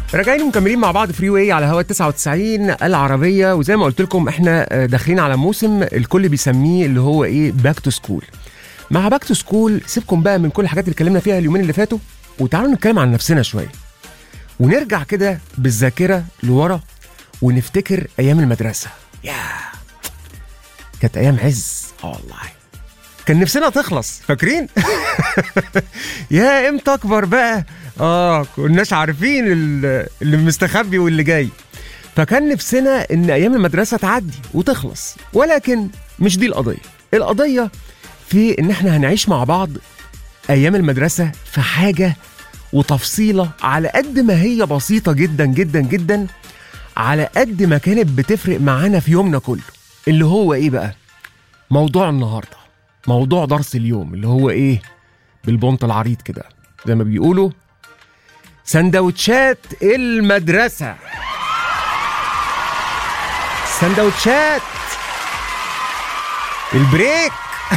راجعين ومكملين مع بعض فري واي على هوا 99 العربيه وزي ما قلت لكم احنا آه، داخلين على موسم الكل بيسميه اللي هو ايه باك تو سكول مع باك تو سكول سيبكم بقى من كل الحاجات اللي اتكلمنا فيها اليومين اللي فاتوا وتعالوا نتكلم عن نفسنا شويه ونرجع كده بالذاكره لورا ونفتكر ايام المدرسه يا كانت ايام عز اه والله كان نفسنا تخلص فاكرين يا امتى اكبر بقى اه كناش عارفين ال- اللي مستخبي واللي جاي فكان نفسنا ان ايام المدرسه تعدي وتخلص ولكن مش دي القضيه القضيه في ان احنا هنعيش مع بعض ايام المدرسه في حاجه وتفصيله على قد ما هي بسيطه جدا جدا جدا على قد ما كانت بتفرق معانا في يومنا كله اللي هو ايه بقى موضوع النهارده موضوع درس اليوم اللي هو ايه بالبنط العريض كده زي ما بيقولوا سندوتشات المدرسة سندوتشات البريك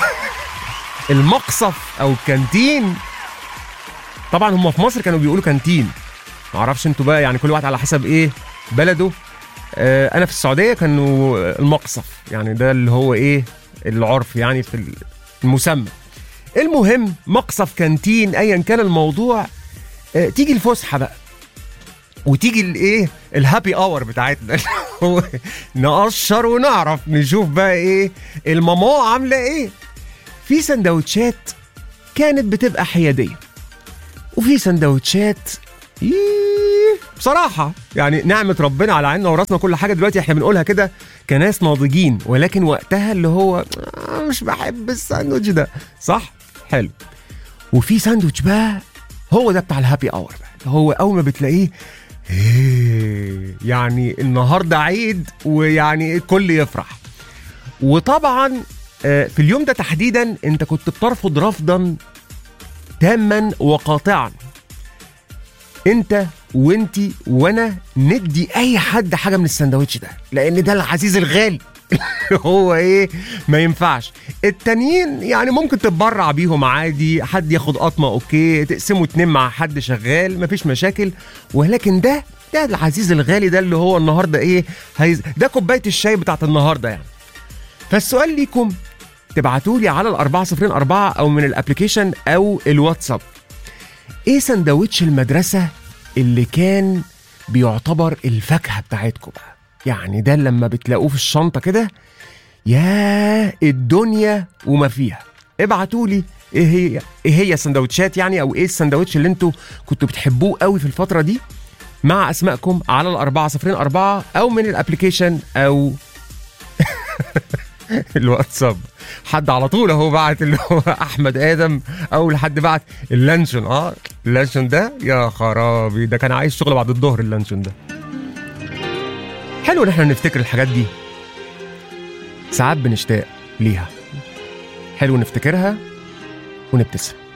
المقصف او الكانتين طبعا هم في مصر كانوا بيقولوا كانتين معرفش انتوا بقى يعني كل واحد على حسب ايه بلده آه انا في السعوديه كانوا المقصف يعني ده اللي هو ايه العرف يعني في المسمى المهم مقصف كانتين ايا كان الموضوع آه، تيجي الفسحه بقى وتيجي الايه الهابي اور بتاعتنا اللي هو نقشر ونعرف نشوف بقى ايه الماما عامله ايه في سندوتشات كانت بتبقى حياديه وفي سندوتشات إيه، بصراحة يعني نعمة ربنا على عيننا وراسنا كل حاجة دلوقتي احنا بنقولها كده كناس ناضجين ولكن وقتها اللي هو آه، مش بحب الساندوتش ده صح؟ حلو وفي ساندوتش بقى هو ده بتاع الهابي اور بقى هو اول ما بتلاقيه إيه، يعني النهارده عيد ويعني الكل يفرح وطبعا آه، في اليوم ده تحديدا انت كنت بترفض رفضا تاما وقاطعا انت وانتي وانا ندي اي حد حاجه من السندوتش ده لان ده العزيز الغالي هو ايه ما ينفعش التانيين يعني ممكن تتبرع بيهم عادي حد ياخد قطمه اوكي تقسموا اتنين مع حد شغال مفيش مشاكل ولكن ده ده العزيز الغالي ده اللي هو النهارده ايه هيز... ده كوبايه الشاي بتاعت النهارده يعني فالسؤال ليكم تبعتوا لي على الأربعة صفرين أربعة أو من الأبليكيشن أو الواتساب إيه سندوتش المدرسة اللي كان بيعتبر الفاكهة بتاعتكم بقى يعني ده لما بتلاقوه في الشنطة كده يا الدنيا وما فيها ابعتوا لي ايه هي ايه هي السندوتشات يعني او ايه السندوتش اللي انتوا كنتوا بتحبوه قوي في الفترة دي مع اسمائكم على الأربعة صفرين أربعة أو من الأبليكيشن أو الواتساب حد على طول اهو بعت اللي هو احمد ادم اول حد بعت اللانشون اه اللانشون ده يا خرابي ده كان عايز شغل بعد الظهر اللانشون ده حلو ان احنا نفتكر الحاجات دي ساعات بنشتاق ليها حلو نفتكرها ونبتسم